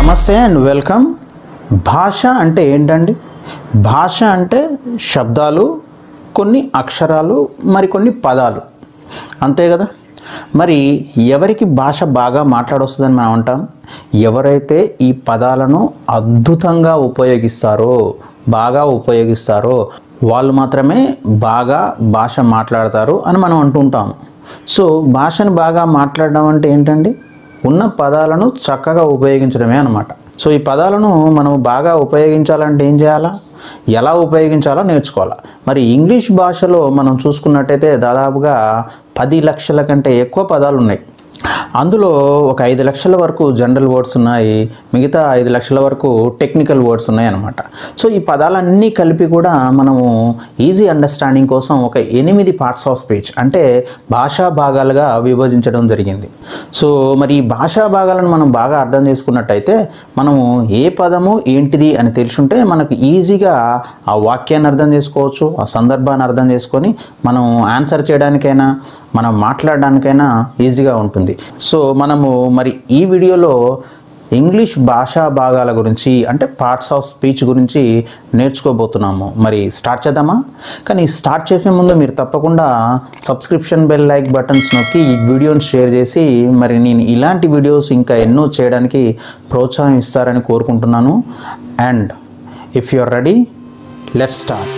నమస్తే and welcome భాష అంటే ఏంటండి భాష అంటే శబ్దాలు కొన్ని అక్షరాలు మరికొన్ని పదాలు అంతే కదా మరి ఎవరికి భాష బాగా మాట్లాడొస్తుందని మనం అంటాం ఎవరైతే ఈ పదాలను అద్భుతంగా ఉపయోగిస్తారో బాగా ఉపయోగిస్తారో వాళ్ళు మాత్రమే బాగా భాష మాట్లాడతారు అని మనం అంటుంటాం సో భాషను బాగా మాట్లాడడం అంటే ఏంటండి ఉన్న పదాలను చక్కగా ఉపయోగించడమే అనమాట సో ఈ పదాలను మనం బాగా ఉపయోగించాలంటే ఏం చేయాలా ఎలా ఉపయోగించాలో నేర్చుకోవాలి మరి ఇంగ్లీష్ భాషలో మనం చూసుకున్నట్టయితే దాదాపుగా పది లక్షల కంటే ఎక్కువ పదాలు ఉన్నాయి అందులో ఒక ఐదు లక్షల వరకు జనరల్ వర్డ్స్ ఉన్నాయి మిగతా ఐదు లక్షల వరకు టెక్నికల్ వర్డ్స్ ఉన్నాయి అన్నమాట సో ఈ పదాలన్నీ కలిపి కూడా మనము ఈజీ అండర్స్టాండింగ్ కోసం ఒక ఎనిమిది పార్ట్స్ ఆఫ్ స్పీచ్ అంటే భాషా భాగాలుగా విభజించడం జరిగింది సో మరి ఈ భాషా భాగాలను మనం బాగా అర్థం చేసుకున్నట్టయితే మనము ఏ పదము ఏంటిది అని తెలుసుంటే మనకు ఈజీగా ఆ వాక్యాన్ని అర్థం చేసుకోవచ్చు ఆ సందర్భాన్ని అర్థం చేసుకొని మనం ఆన్సర్ చేయడానికైనా మనం మాట్లాడడానికైనా ఈజీగా ఉంటుంది సో మనము మరి ఈ వీడియోలో ఇంగ్లీష్ భాషా భాగాల గురించి అంటే పార్ట్స్ ఆఫ్ స్పీచ్ గురించి నేర్చుకోబోతున్నాము మరి స్టార్ట్ చేద్దామా కానీ స్టార్ట్ చేసే ముందు మీరు తప్పకుండా సబ్స్క్రిప్షన్ బెల్ లైక్ బటన్స్ నొక్కి ఈ వీడియోని షేర్ చేసి మరి నేను ఇలాంటి వీడియోస్ ఇంకా ఎన్నో చేయడానికి ప్రోత్సాహం ఇస్తారని కోరుకుంటున్నాను and if you are ready let start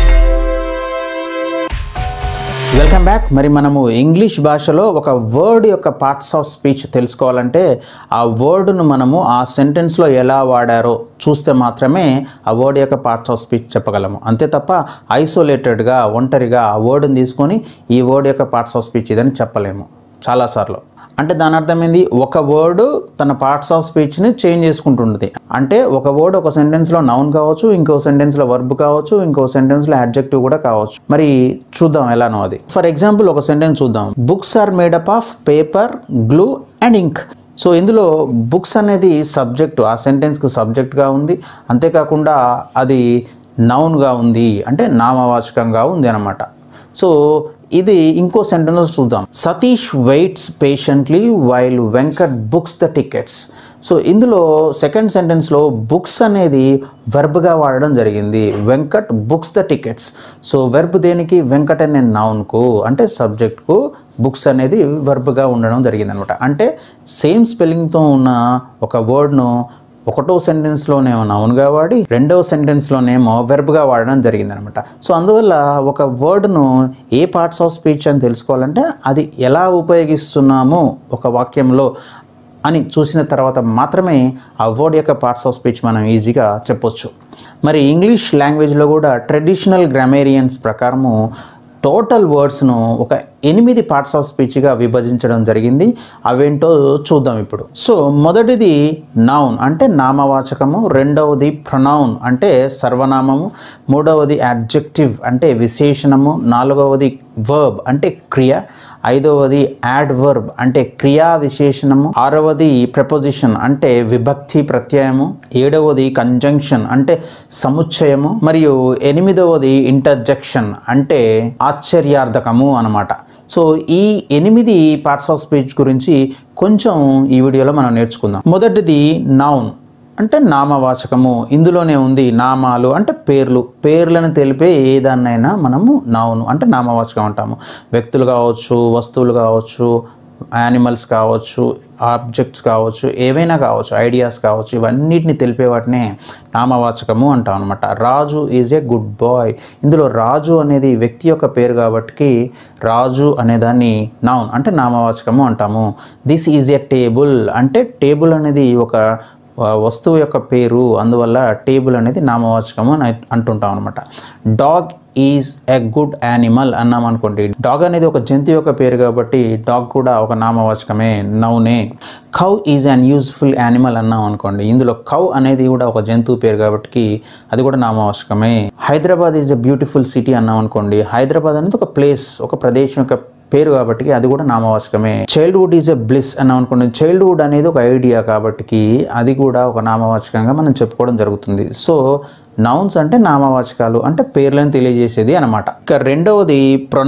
welcome back మరి మనము ఇంగ్లీష్ భాషలో ఒక వర్డ్ యొక్క పార్ట్స్ ఆఫ్ స్పీచ్ తెలుసుకోవాలంటే ఆ వర్డ్ను మనము ఆ సెంటెన్స్లో ఎలా వాడారో చూస్తే మాత్రమే ఆ వర్డ్ యొక్క పార్ట్స్ ఆఫ్ స్పీచ్ చెప్పగలము అంతే తప్ప ఐసోలేటెడ్గా ఒంటరిగా ఆ వర్డ్ని తీసుకొని ఈ వర్డ్ యొక్క పార్ట్స్ ఆఫ్ స్పీచ్ ఇదని చెప్పలేము చాలాసార్లు అంటే దాని అర్థం ఏంది ఒక వర్డ్ తన పార్ట్స్ ఆఫ్ స్పీచ్ని చేంజ్ చేసుకుంటుంటుంది అంటే ఒక వర్డ్ ఒక సెంటెన్స్లో నౌన్ కావచ్చు ఇంకో సెంటెన్స్లో వర్బ్ కావచ్చు ఇంకో సెంటెన్స్లో అడ్జెక్టివ్ కూడా కావచ్చు మరి చూద్దాం ఎలానో అది ఫర్ ఎగ్జాంపుల్ ఒక సెంటెన్స్ చూద్దాం books are made up of paper glue and ink so ఇందులో బుక్స్ అనేది సబ్జెక్టు ఆ సెంటెన్స్కి సబ్జెక్ట్గా ఉంది అంతేకాకుండా అది నౌన్గా ఉంది అంటే నామవాచకంగా ఉంది అనమాట సో ఇది ఇంకో సెంటెన్స్ చూద్దాం Satish waits patiently while Venkat books the tickets so ఇందులో సెకండ్ సెంటెన్స్లో బుక్స్ అనేది వెర్బ్గా వాడడం జరిగింది Venkat books the tickets so verb దేనికి వెంకట్ అనే నౌన్కు అంటే సబ్జెక్ట్కు బుక్స్ అనేది వెర్బ్గా ఉండడం జరిగింది అనమాట అంటే సేమ్ స్పెల్లింగ్తో ఉన్న ఒక వర్డ్ను ఒకటో సెంటెన్స్లోనేమో నౌన్గా వాడి రెండవ సెంటెన్స్లోనేమో వెర్బ్గా వాడడం జరిగిందనమాట సో అందువల్ల ఒక వర్డ్ను ఏ పార్ట్స్ ఆఫ్ స్పీచ్ అని తెలుసుకోవాలంటే అది ఎలా ఉపయోగిస్తున్నాము ఒక వాక్యంలో అని చూసిన తర్వాత మాత్రమే ఆ వర్డ్ యొక్క పార్ట్స్ ఆఫ్ స్పీచ్ మనం ఈజీగా చెప్పొచ్చు మరి ఇంగ్లీష్ లాంగ్వేజ్లో కూడా ట్రెడిషనల్ గ్రామేరియన్స్ ప్రకారము టోటల్ వర్డ్స్ను ఒక ఎనిమిది పార్ట్స్ ఆఫ్ స్పీచ్గా విభజించడం జరిగింది అవేంటో చూద్దాం ఇప్పుడు సో మొదటిది నౌన్ అంటే నామవాచకము రెండవది ప్రొనౌన్ అంటే సర్వనామము మూడవది అడ్జెక్టివ్ అంటే విశేషణము నాలుగవది వర్బ్ అంటే క్రియ ఐదవది యాడ్ వర్బ్ అంటే క్రియా విశేషణము ఆరవది ప్రపోజిషన్ అంటే విభక్తి ప్రత్యయము ఏడవది కంజంక్షన్ అంటే సముచ్చయము మరియు ఎనిమిదవది ఇంటర్జెక్షన్ అంటే ఆశ్చర్యార్థకము అనమాట సో ఈ ఎనిమిది పార్ట్స్ ఆఫ్ స్పీచ్ గురించి కొంచెం ఈ వీడియోలో మనం నేర్చుకుందాం మొదటిది నౌన్ అంటే నామవాచకము ఇందులోనే ఉంది నామాలు అంటే పేర్లు పేర్లను తెలిపే ఏదాన్నైనా మనము నౌను అంటే నామవాచకం అంటాము వ్యక్తులు కావచ్చు వస్తువులు కావచ్చు యానిమల్స్ కావచ్చు ఆబ్జెక్ట్స్ కావచ్చు ఏవైనా కావచ్చు ఐడియాస్ కావచ్చు ఇవన్నిటిని తెలిపే వాటినే నామవాచకము అంటాం అనమాట Raju is a good boy ఇందులో రాజు అనేది వ్యక్తి యొక్క పేరు కాబట్టి రాజు అనేదాన్ని నౌన్ అంటే నామవాచకము అంటాము దిస్ ఈజ్ ఏ టేబుల్ అంటే టేబుల్ అనేది ఒక వస్తువు యొక్క పేరు అందువల్ల టేబుల్ అనేది నామవాచకము అని అంటుంటాం అనమాట dog is a good animal అన్నాం అనుకోండి డాగ్ అనేది ఒక జంతువు యొక్క పేరు కాబట్టి డాగ్ కూడా ఒక నామవాచకమే నౌనే cow is an useful animal అన్నాం అనుకోండి ఇందులో కౌ అనేది కూడా ఒక జంతువు పేరు కాబట్టి అది కూడా నామవాచకమే Hyderabad is a beautiful city అన్నాం అనుకోండి హైదరాబాద్ అనేది ఒక ప్లేస్ ఒక ప్రదేశం యొక్క పేరు కాబట్టి అది కూడా నామవాచకమే చైల్డ్హుడ్ ఈజ్ ఎ బ్లిస్ అని అనుకోండి చైల్డ్హుడ్ అనేది ఒక ఐడియా కాబట్టి అది కూడా ఒక నామవాచకంగా మనం చెప్పుకోవడం జరుగుతుంది సో నౌన్స్ అంటే నామవాచకాలు అంటే పేర్లను తెలియజేసేది అనమాట ఇక రెండవది ప్రొనౌన్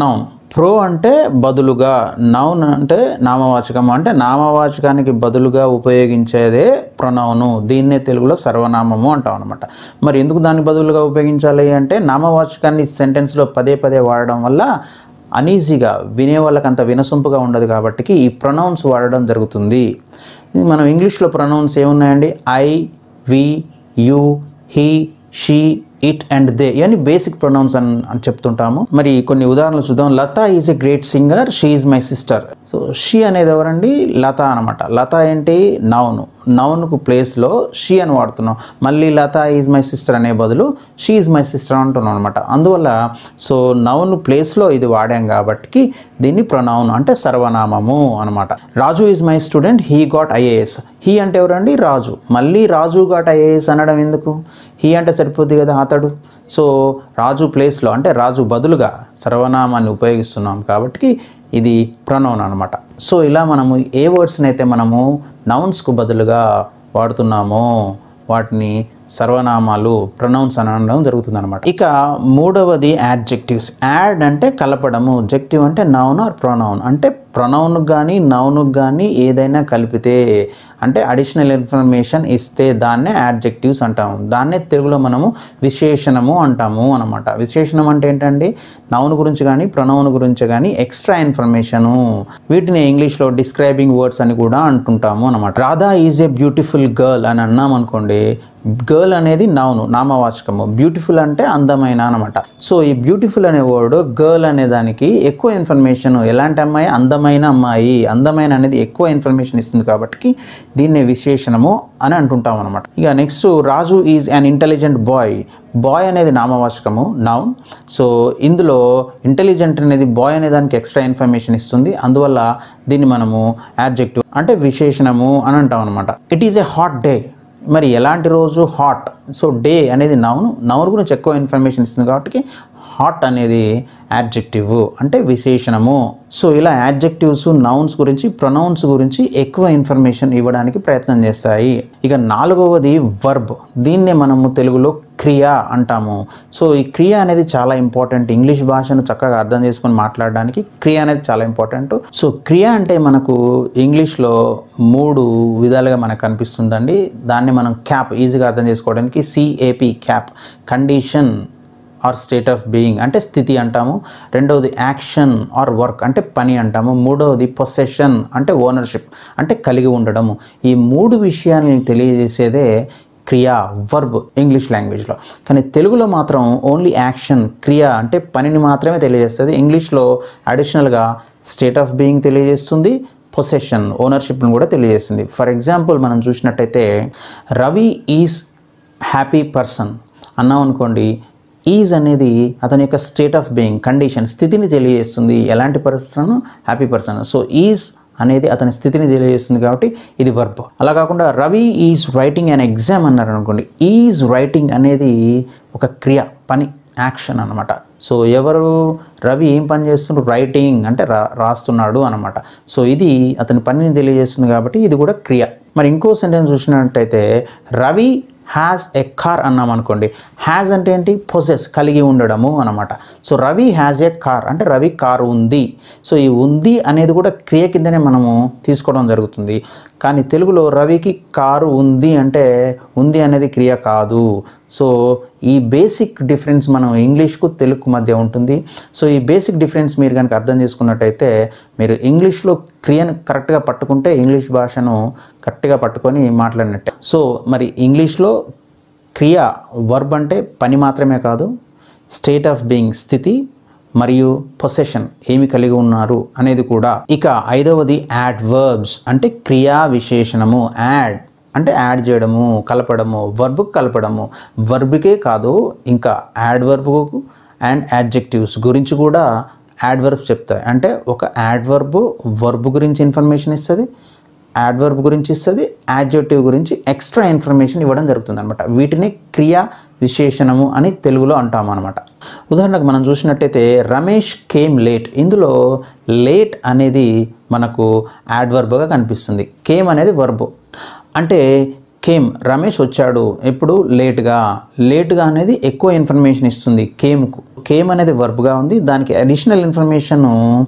ప్రో అంటే బదులుగా నౌన్ అంటే నామవాచకం అంటే నామవాచకానికి బదులుగా ఉపయోగించేదే ప్రొనౌను దీన్నే తెలుగులో సర్వనామము అంటాం అనమాట మరి ఎందుకు దానికి బదులుగా ఉపయోగించాలి అంటే నామవాచకాన్ని సెంటెన్స్లో పదే పదే వాడడం వల్ల అనీజీగా వినే వాళ్ళకి అంత వినసొంపుగా ఉండదు కాబట్టి ఈ ప్రొనౌన్స్ వాడడం జరుగుతుంది ఇది మనం ఇంగ్లీష్లో ప్రొనౌన్స్ ఏమున్నాయండి I we you he she it and they ఇవన్నీ బేసిక్ ప్రొనౌన్స్ అని అని చెప్తుంటాము మరి కొన్ని ఉదాహరణలు చూద్దాం Lata is a great singer she is my sister so she అనేది ఎవరండి లత అనమాట లత ఏంటి నౌను నౌన్కు ప్లేస్లో షీ అని వాడుతున్నాం మళ్ళీ లత ఈజ్ మై సిస్టర్ అనే బదులు షీ ఈజ్ మై సిస్టర్ అంటున్నాం అనమాట అందువల్ల సో నౌన్ ప్లేస్లో ఇది వాడాం కాబట్టి దీన్ని ప్రొనౌన్ అంటే సర్వనామము అనమాట Raju is my student he got IAS he అంటే ఎవరండి రాజు మళ్ళీ రాజు గాట్ ఐఏఎస్ అనడం ఎందుకు హీ అంటే సరిపోద్ది కదా అతడు సో రాజు ప్లేస్లో అంటే రాజు బదులుగా సర్వనామాన్ని ఉపయోగిస్తున్నాం కాబట్టి ఇది ప్రొనౌన్ అనమాట సో ఇలా మనము ఏ వర్డ్స్ని అయితే మనము నౌన్స్కు బదులుగా వాడుతున్నామో వాటిని సర్వనామాలు ప్రొనౌన్స్ అనడం జరుగుతుంది అనమాట ఇక మూడవది యాడ్జెక్టివ్స్ యాడ్ అంటే కలపడము జెక్టివ్ అంటే నౌన్ ఆర్ ప్రొనౌన్ అంటే ప్రొనౌన్కి కానీ నౌన్కి కానీ ఏదైనా కలిపితే అంటే అడిషనల్ ఇన్ఫర్మేషన్ ఇస్తే దాన్నే యాడ్జెక్టివ్స్ అంటాము దాన్నే తెలుగులో మనము విశేషణము అంటాము అనమాట విశేషణం అంటే ఏంటండి నౌన్ గురించి కానీ ప్రొనౌన్ గురించి కానీ ఎక్స్ట్రా ఇన్ఫర్మేషను వీటిని ఇంగ్లీష్లో డిస్క్రైబింగ్ వర్డ్స్ అని కూడా అంటుంటాము అనమాట Radha is a beautiful girl అని అన్నాం అనుకోండి గర్ల్ అనేది నౌను నామవాచకము బ్యూటిఫుల్ అంటే అందమైన అనమాట సో ఈ బ్యూటిఫుల్ అనే వర్డ్ గర్ల్ అనే దానికి ఎక్కువ ఇన్ఫర్మేషన్ ఎలాంటి అమ్మాయి అందమైన అమ్మాయి అందమైన అనేది ఎక్కువ ఇన్ఫర్మేషన్ ఇస్తుంది కాబట్టి దీన్నే విశేషణము అని అంటుంటాం అనమాట ఇక next Raju is an intelligent boy boy అనేది నామవాచకము నౌన్ సో ఇందులో ఇంటెలిజెంట్ అనేది బాయ్ అనే దానికి ఎక్స్ట్రా ఇన్ఫర్మేషన్ ఇస్తుంది అందువల్ల దీన్ని మనము యాడ్జెక్టివ్ అంటే విశేషణము అని అంటాం అనమాట it is a hot day మరి ఎలాంటి రోజు హాట్ సో డే అనేది నౌన్ నౌన్ గురించి ఎక్కువ ఇన్ఫర్మేషన్ ఇస్తుంది కాబట్టి హాట్ అనేది యాడ్జెక్టివ్ అంటే విశేషణము సో ఇలా యాడ్జెక్టివ్స్ నౌన్స్ గురించి ప్రొనౌన్స్ గురించి ఎక్కువ ఇన్ఫర్మేషన్ ఇవ్వడానికి ప్రయత్నం చేస్తాయి ఇక నాలుగవది వర్బ్ దీన్నే మనము తెలుగులో క్రియ అంటాము సో ఈ క్రియ అనేది చాలా ఇంపార్టెంట్ ఇంగ్లీష్ భాషను చక్కగా అర్థం చేసుకొని మాట్లాడడానికి క్రియ అనేది చాలా ఇంపార్టెంట్ సో క్రియ అంటే మనకు ఇంగ్లీష్లో మూడు విధాలుగా మనకు కనిపిస్తుందండి దాన్ని మనం క్యాప్ ఈజీగా అర్థం చేసుకోవడానికి CAP cap condition or state of being అంటే స్థితి అంటాము రెండవది యాక్షన్ ఆర్ వర్క్ అంటే పని అంటాము మూడవది పొసెషన్ అంటే ఓనర్షిప్ అంటే కలిగి ఉండడము ఈ మూడు విషయాలను తెలియజేసేదే క్రియ వర్బ్ ఇంగ్లీష్ లాంగ్వేజ్లో కానీ తెలుగులో మాత్రం ఓన్లీ యాక్షన్ క్రియ అంటే పనిని మాత్రమే తెలియజేస్తుంది ఇంగ్లీష్లో అడిషనల్గా స్టేట్ ఆఫ్ బీయింగ్ తెలియజేస్తుంది పొసెషన్ ఓనర్షిప్ను కూడా తెలియజేస్తుంది ఫర్ ఎగ్జాంపుల్ మనం చూసినట్టయితే రవి ఈజ్ హ్యాపీ పర్సన్ అన్నాం అనుకోండి ఈజ్ అనేది అతని యొక్క స్టేట్ ఆఫ్ బీయింగ్ కండిషన్ స్థితిని తెలియజేస్తుంది ఎలాంటి person happy person so is అనేది అతని స్థితిని తెలియజేస్తుంది కాబట్టి ఇది వర్బ్ అలా కాకుండా Ravi is writing an exam అన్నారు అనుకోండి ఈజ్ రైటింగ్ అనేది ఒక క్రియ పని యాక్షన్ అనమాట సో ఎవరు రవి ఏం పని చేస్తుండ్రు రైటింగ్ అంటే రా రాస్తున్నాడు అనమాట సో ఇది అతని పనిని తెలియజేస్తుంది కాబట్టి ఇది కూడా క్రియ మరి ఇంకో సెంటెన్స్ చూసినట్టయితే రవి హ్యాస్ ఎ కార్ అన్నాం అనుకోండి హ్యాజ్ అంటే ఏంటి పొసెస్ కలిగి ఉండడము అనమాట so Ravi has a car అంటే రవి కారు ఉంది సో ఈ ఉంది అనేది కూడా క్రియ కిందనే మనము తీసుకోవడం జరుగుతుంది కానీ తెలుగులో రవికి కారు ఉంది అంటే ఉంది అనేది క్రియ కాదు సో ఈ బేసిక్ డిఫరెన్స్ మనం ఇంగ్లీష్కు తెలుగు మధ్య ఉంటుంది సో ఈ బేసిక్ డిఫరెన్స్ మీరు కనుక అర్థం చేసుకున్నట్టయితే మీరు ఇంగ్లీష్లో క్రియను కరెక్ట్గా పట్టుకుంటే ఇంగ్లీష్ భాషను కరెక్ట్గా పట్టుకొని మాట్లాడినట్టే సో మరి ఇంగ్లీష్లో క్రియ వర్బ్ అంటే పని మాత్రమే కాదు స్టేట్ ఆఫ్ బీయింగ్ స్థితి మరియు పొసెషన్ ఏమి కలిగి ఉన్నారు అనేది కూడా ఇక ఐదవది యాడ్ వర్బ్స్ అంటే క్రియా విశేషణము యాడ్ అంటే యాడ్ చేయడము కలపడము వర్బ్ కలపడము వర్బ్కే కాదు ఇంకా యాడ్ వర్బ్ అండ్ యాడ్జెక్టివ్స్ గురించి కూడా యాడ్ వర్బ్స్ చెప్తాయి అంటే ఒక యాడ్ వర్బ్ వర్బ్ గురించి ఇన్ఫర్మేషన్ ఇస్తుంది యాడ్వర్బ్ గురించి ఇస్తుంది యాడ్జెక్టివ్ గురించి ఎక్స్ట్రా ఇన్ఫర్మేషన్ ఇవ్వడం జరుగుతుంది అనమాట వీటిని క్రియా విశేషణము అని తెలుగులో అంటాం అనమాట ఉదాహరణకు మనం చూసినట్టయితే రమేష్ కేమ్ లేట్ ఇందులో లేట్ అనేది మనకు యాడ్వర్బ్గా కనిపిస్తుంది కేమ్ అనేది వర్బ్ అంటే కేమ్ రమేష్ వచ్చాడు ఎప్పుడు లేట్గా లేట్గా అనేది ఎక్కువ ఇన్ఫర్మేషన్ ఇస్తుంది కేమ్కు కేమ్ అనేది వర్బ్గా ఉంది దానికి అడిషనల్ ఇన్ఫర్మేషన్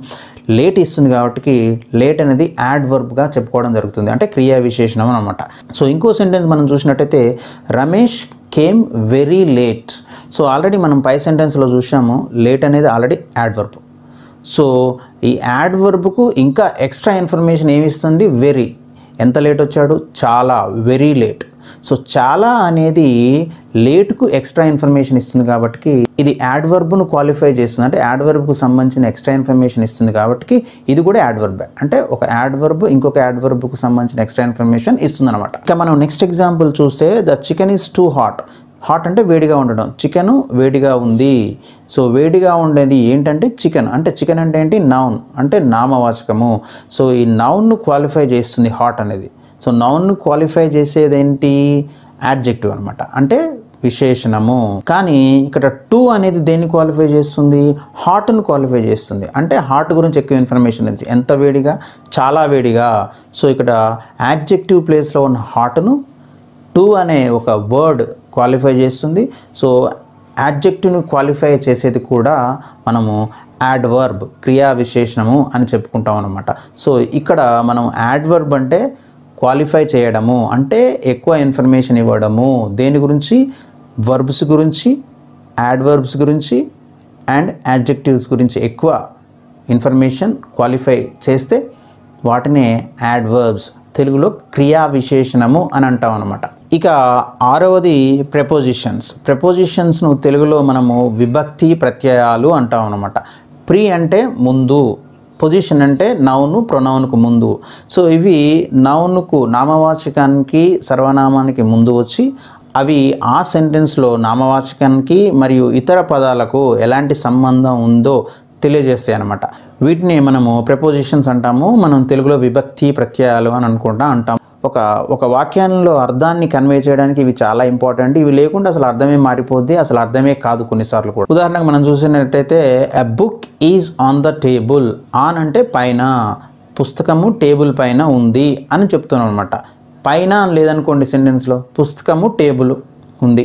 లేట్ ఇస్తుంది కాబట్టి లేట్ అనేది యాడ్ వర్బ్గా చెప్పుకోవడం జరుగుతుంది అంటే క్రియా విశేషణం అనమాట సో ఇంకో సెంటెన్స్ మనం చూసినట్టయితే Ramesh came very late so already మనం పై సెంటెన్స్లో చూసాము లేట్ అనేది ఆల్రెడీ యాడ్ వర్బ్ సో ఈ యాడ్ వర్బ్కు ఇంకా ఎక్స్ట్రా ఇన్ఫర్మేషన్ ఏమి ఇస్తుంది వెరీ ఎంత లేట్ వచ్చాడు చాలా వెరీ లేట్ సో చాలా అనేది లేట్కు ఎక్స్ట్రా ఇన్ఫర్మేషన్ ఇస్తుంది కాబట్టి ఇది యాడ్ వర్బ్ను క్వాలిఫై చేస్తుంది అంటే యాడ్ వర్బ్కు సంబంధించిన ఎక్స్ట్రా ఇన్ఫర్మేషన్ ఇస్తుంది కాబట్టి ఇది కూడా యాడ్ వర్బ్ అంటే ఒక యాడ్ వర్బ్ ఇంకొక యాడ్ వర్బ్కు సంబంధించిన ఎక్స్ట్రా ఇన్ఫర్మేషన్ ఇస్తుంది అనమాట ఇక మనం నెక్స్ట్ ఎగ్జాంపుల్ చూస్తే the chicken is too hot hot అంటే వేడిగా ఉండడం చికెన్ వేడిగా ఉంది సో వేడిగా ఉండేది ఏంటంటే చికెన్ అంటే చికెన్ అంటే ఏంటి నౌన్ అంటే నామవాచకము సో ఈ నౌన్ను క్వాలిఫై చేస్తుంది హాట్ అనేది సో నౌన్ను క్వాలిఫై చేసేది ఏంటి యాడ్జెక్టివ్ అనమాట అంటే విశేషణము కానీ ఇక్కడ టూ అనేది దేన్ని క్వాలిఫై చేస్తుంది హాట్ను క్వాలిఫై చేస్తుంది అంటే హాట్ గురించి ఎక్కువ ఇన్ఫర్మేషన్ ఉంది ఎంత వేడిగా చాలా వేడిగా సో ఇక్కడ యాడ్జెక్టివ్ ప్లేస్లో ఉన్న హాట్ను టు అనే ఒక వర్డ్ క్వాలిఫై చేస్తుంది సో యాడ్జెక్టివ్ని క్వాలిఫై చేసేది కూడా మనము యాడ్ వర్బ్ క్రియా విశేషణము అని చెప్పుకుంటాం అనమాట సో ఇక్కడ మనం యాడ్ వర్బ్ అంటే క్వాలిఫై చేయడము అంటే ఎక్కువ ఇన్ఫర్మేషన్ ఇవ్వడము దేని గురించి వర్బ్స్ గురించి యాడ్ వర్బ్స్ గురించి అండ్ యాడ్జెక్టివ్స్ గురించి ఎక్కువ ఇన్ఫర్మేషన్ క్వాలిఫై చేస్తే వాటినే యాడ్వర్బ్స్ తెలుగులో క్రియా విశేషణము అని అంటాం అనమాట ఇక ఆరవది ప్రపోజిషన్స్ ప్రపోజిషన్స్ను తెలుగులో మనము విభక్తి ప్రత్యయాలు అంటాం అనమాట ప్రీ అంటే ముందు పొజిషన్ అంటే నౌను ప్రొనౌన్కు ముందు సో ఇవి నౌనుకు నామవాచకానికి సర్వనామానికి ముందు వచ్చి అవి ఆ సెంటెన్స్లో నామవాచకానికి మరియు ఇతర పదాలకు ఎలాంటి సంబంధం ఉందో తెలియజేస్తాయి అనమాట వీటిని మనము ప్రపోజిషన్స్ అంటాము మనం తెలుగులో విభక్తి ప్రత్యయాలు అని అనుకుంటా అంటాం ఒక ఒక వాక్యంలో అర్థాన్ని కన్వే చేయడానికి ఇవి చాలా ఇంపార్టెంట్ ఇవి లేకుండా అసలు అర్థమే మారిపోద్ది అసలు అర్థమే కాదు కొన్నిసార్లు కూడా ఉదాహరణకు మనం చూసినట్టయితే a book is on the table on అంటే పైన పుస్తకము టేబుల్ పైన ఉంది అని చెప్తున్నాం అనమాట పైన అని లేదనుకోండి సెంటెన్స్లో పుస్తకము టేబుల్ ఉంది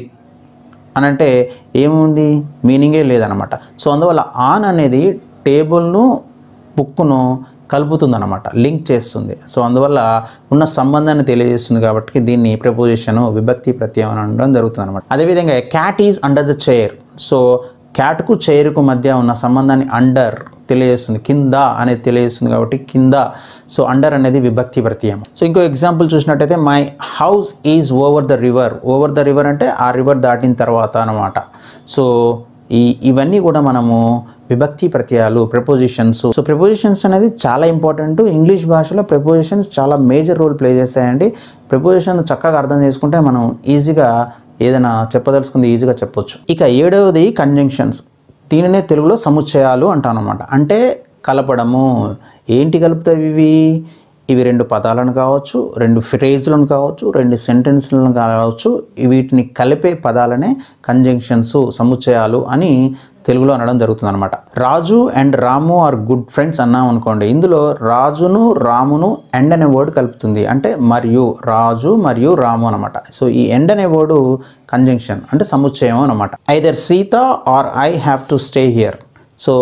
అని అంటే ఏముంది మీనింగే లేదనమాట సో అందువల్ల ఆన్ అనేది టేబుల్ను బుక్ను కలుపుతుందన్నమాట లింక్ చేస్తుంది సో అందువల్ల ఉన్న సంబంధాన్ని తెలియజేస్తుంది కాబట్టి దీన్ని ప్రపోజిషన్ విభక్తి ప్రత్యయం అని అనడం జరుగుతుంది అనమాట అదేవిధంగా cat is under the chair so క్యాట్కు చైర్కు మధ్య ఉన్న సంబంధాన్ని అండర్ తెలియజేస్తుంది కింద అనేది తెలియజేస్తుంది కాబట్టి కింద సో అండర్ అనేది విభక్తి ప్రత్యయం సో ఇంకో ఎగ్జాంపుల్ చూసినట్టయితే my house is over the river over the river అంటే ఆ రివర్ దాటిన తర్వాత అనమాట సో ఈ ఇవన్నీ కూడా మనము విభక్తి ప్రత్యయాలు ప్రపోజిషన్స్ సో ప్రపోజిషన్స్ అనేది చాలా ఇంపార్టెంట్ ఇంగ్లీష్ భాషలో ప్రపోజిషన్స్ చాలా మేజర్ రోల్ ప్లే చేస్తాయండి ప్రపోజిషన్ చక్కగా అర్థం చేసుకుంటే మనం ఈజీగా ఏదైనా చెప్పదలుచుకుంది ఈజీగా చెప్పొచ్చు ఇక ఏడవది కంజంక్షన్స్ దీనినే తెలుగులో సముచ్చయాలు అంటాను అనమాట అంటే కలపడము ఏంటి కలుపుతాయి ఇవి ఇవి రెండు పదాలను కావచ్చు రెండు ఫ్రేజ్లను కావచ్చు రెండు సెంటెన్స్లను కావచ్చు వీటిని కలిపే పదాలనే కంజంక్షన్స్ సముచ్చయాలు అని తెలుగులో అనడం జరుగుతుంది అనమాట Raju and Ramu are good friends అన్నాం అనుకోండి ఇందులో రాజును రామును ఎండ్ అనే వర్డ్ కలుపుతుంది అంటే మరియు రాజు మరియు రాము అనమాట సో ఈ ఎండ్ అనే వర్డు కంజంక్షన్ అంటే సముచ్చయం అనమాట either Sita or I have to stay here so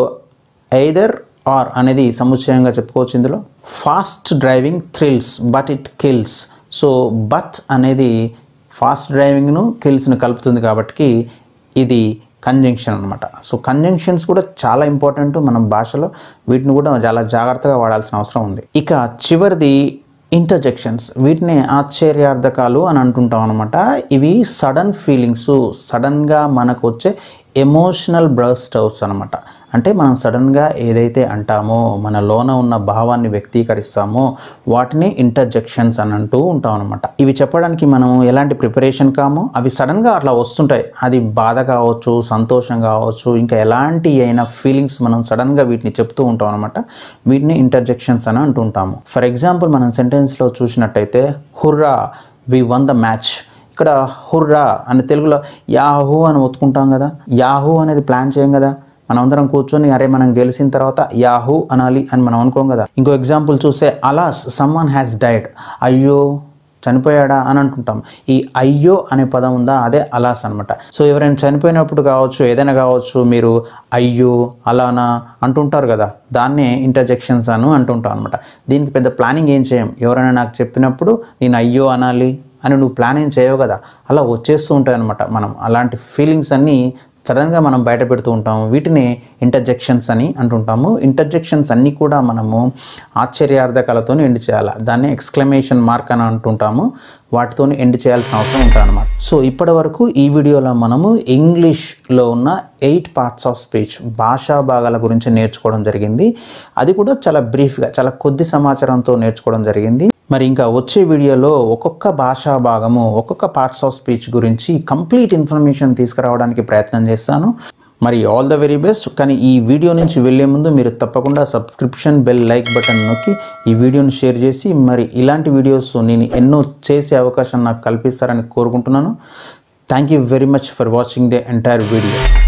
either or అనేది సముచ్చయంగా చెప్పుకోవచ్చు ఇందులో fast driving thrills but it kills so but అనేది ఫాస్ట్ డ్రైవింగ్ను కిల్స్ను కలుపుతుంది కాబట్టి ఇది కంజంక్షన్ అనమాట సో కంజంక్షన్స్ కూడా చాలా ఇంపార్టెంట్ మన భాషలో వీటిని కూడా చాలా జాగ్రత్తగా వాడాల్సిన అవసరం ఉంది ఇక చివరిది ఇంటర్జెక్షన్స్ వీటిని ఆశ్చర్యార్థకాలు అని అంటుంటాం అనమాట ఇవి సడన్ ఫీలింగ్స్ సడన్గా మనకు వచ్చే ఎమోషనల్ బ్రస్ట్ అవుట్స్ అనమాట అంటే మనం సడన్గా ఏదైతే అంటామో మన లోన ఉన్న భావాన్ని వ్యక్తీకరిస్తామో వాటిని ఇంటర్జెక్షన్స్ అని అంటూ ఉంటాం అనమాట ఇవి చెప్పడానికి మనం ఎలాంటి ప్రిపరేషన్ కామో అవి సడన్గా అట్లా వస్తుంటాయి అది బాధ కావచ్చు సంతోషం కావచ్చు ఇంకా ఎలాంటి అయినా ఫీలింగ్స్ మనం సడన్గా వీటిని చెప్తూ ఉంటాం అనమాట వీటిని ఇంటర్జెక్షన్స్ అని అంటుంటాము ఫర్ ఎగ్జాంపుల్ మనం సెంటెన్స్లో చూసినట్టయితే hurrah we won the match ఇక్కడ హుర్రా అని తెలుగులో యాహూ అని ఒత్తుకుంటాం కదా యాహూ అనేది ప్లాన్ చేయం కదా మనం అందరం కూర్చొని అరే మనం గెలిచిన తర్వాత యాహూ అనాలి అని మనం అనుకోం కదా ఇంకో ఎగ్జాంపుల్ చూస్తే అలాస్ సమ్మన్ హ్యాస్ డైడ్ అయ్యో చనిపోయాడా అని అంటుంటాం ఈ అయ్యో అనే పదం ఉందా అదే అలాస్ అనమాట సో ఎవరైనా చనిపోయినప్పుడు కావచ్చు ఏదైనా కావచ్చు మీరు అయ్యో అలానా అంటుంటారు కదా దాన్నే ఇంటర్జెక్షన్స్ అను అంటుంటాం అనమాట దీనికి పెద్ద ప్లానింగ్ ఏం చేయం ఎవరైనా నాకు చెప్పినప్పుడు నేను అయ్యో అనాలి అని నువ్వు ప్లాన్ ఏం చేయవు కదా అలా వచ్చేస్తూ ఉంటాయి అనమాట మనం అలాంటి ఫీలింగ్స్ అన్నీ సడన్గా మనం బయట పెడుతూ ఉంటాము వీటిని ఇంటర్జెక్షన్స్ అని అంటుంటాము ఇంటర్జెక్షన్స్ అన్నీ కూడా మనము ఆశ్చర్యార్థకాలతో ఎండ్ చేయాలి దాన్ని ఎక్స్క్లమేషన్ మార్క్ అని అంటుంటాము వాటితో ఎండ్ చేయాల్సిన అవసరం ఉంటుంది అనమాట సో ఇప్పటి వరకు ఈ వీడియోలో మనము ఇంగ్లీష్లో ఉన్న ఎయిట్ పార్ట్స్ ఆఫ్ స్పీచ్ భాషా భాగాల గురించి నేర్చుకోవడం జరిగింది అది కూడా చాలా బ్రీఫ్గా చాలా కొద్ది సమాచారంతో నేర్చుకోవడం జరిగింది మరి ఇంకా వచ్చే వీడియోలో ఒక్కొక్క భాషా భాగము ఒక్కొక్క పార్ట్స్ ఆఫ్ స్పీచ్ గురించి కంప్లీట్ ఇన్ఫర్మేషన్ తీసుకురావడానికి ప్రయత్నం చేస్తాను మరి ఆల్ ద వెరీ బెస్ట్ కానీ ఈ వీడియో నుంచి వెళ్ళే ముందు మీరు తప్పకుండా సబ్స్క్రిప్షన్ బెల్ లైక్ బటన్ నొక్కి ఈ వీడియోని షేర్ చేసి మరి ఇలాంటి వీడియోస్ నేను ఎన్నో చేసే అవకాశం నాకు కల్పిస్తారని కోరుకుంటున్నాను thank you very much for watching the entire video